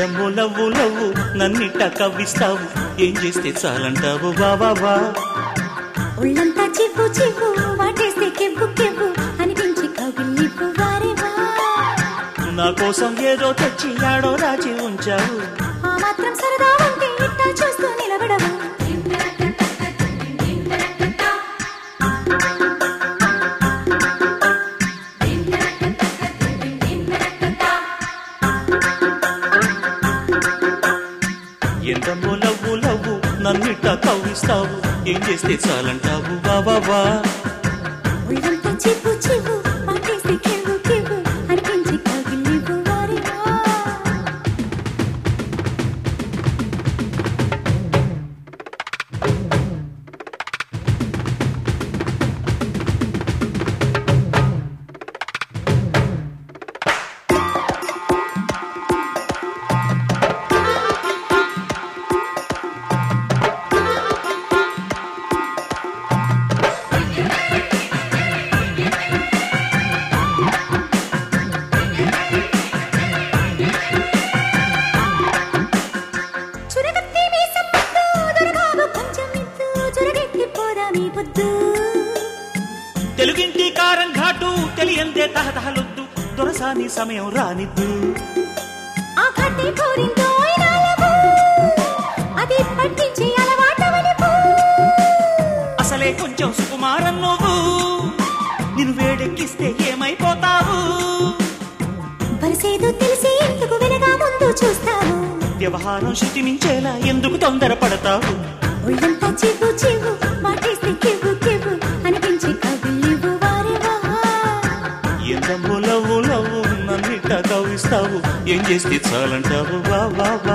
ఎంతమో love love నన్నిట్ట కవ్విస్తావు ఏం చేస్తే చాలంటావు బాబా ఒళ్ళంతా చివ్వు చివ్వు వాటేస్తే కెవ్వు కెవ్వు అనిపించి కవిల్లిపు వారేవా నా కోసం ఏదో తెచ్చి ఆడో రాచి ఉంచావు ఆ మాత్రం సరదా ఉంటే ఇట్టా చూస్తూ నిలబడవా ఎంతమో లవ్వు లవ్వు నన్నిట్ట కవ్విస్తావు ఏం చేస్తే చాలంటావు బాబా ఒళ్ళంతా చివ్వు చివ్వు వాటేస్తే కెవ్వు కెవ్వు అనిపించి కవిల్లిపు వారేవా చురగత్తి మీసం ముద్దు దొరగావు కొంచెం మిద్దు చురగెత్తి పోదా మీ పొద్దు తెలుగింటి కారం ఘాటు తెలియందే తహతహలొద్దు దొరసాని సమయం రానిద్దు ఆ కట్టి కోరిందో ఇనాలవు అది పట్టించి అలవాటవనిపు అసలే కొంచెం సుకుమారం నువ్వు నిన్ను వేడెక్కిస్తే ఏమైపోతావు వరసేదో తెలిసి ఎందుకు వెనగా ముందు చూస్తావు వ్యవహారం శృతి మించేలా ఎందుకు తొందరపడతావు ఒళ్ళంతా చివ్వు చివ్వు వాటేస్తే కివ్వు కివ్వు అనిపించి కవిల్లివు వారేవా ఎంతమో లవ్వు లవ్వు నన్నిట్ట కవ్విస్తావు ఏం చేస్తే చాలంటావు బాబా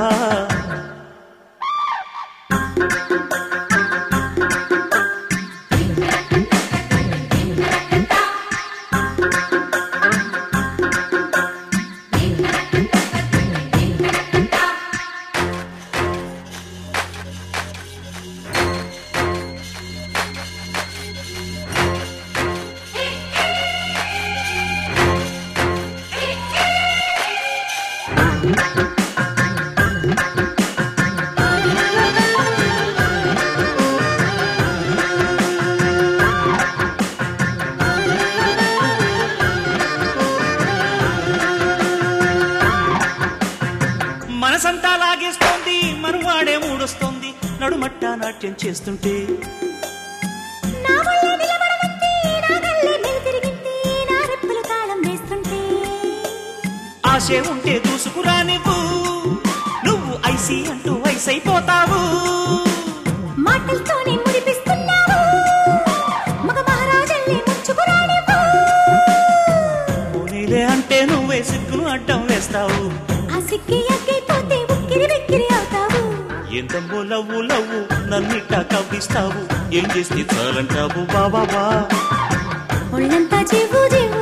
మనసంతా లాగేస్తోంది మనువాడే మూడొస్తోంది నడుమట్ట నాట్యం చేస్తుంటే నా వల్లే నిలబడమంది నా కళ్ళే మెలితిరిగింది నా రెప్పలు తాళం వేస్తుంటే ఆశే ఉంటే దూసుకురా నువ్వు నువ్వు ఐసి అంటూ వయసైపోతావు మాటలతోనే ముడిపిస్తున్నావు మగ మహారాజల్ని ముంచుకురానివ్వు పోనీలే అంటే నువ్వే సిగ్గును అడ్డం వేస్తావు ఆ సిక్కి అక్కైపోతే ఉక్కిరి బిక్కిరి అవుతావు ఎంతమో లవ్వు లవ్వు నన్నిట్ట కవ్విస్తావు ఏం చేస్తే చాలంటావు బాబా ఒళ్ళంతా జీవు జీవు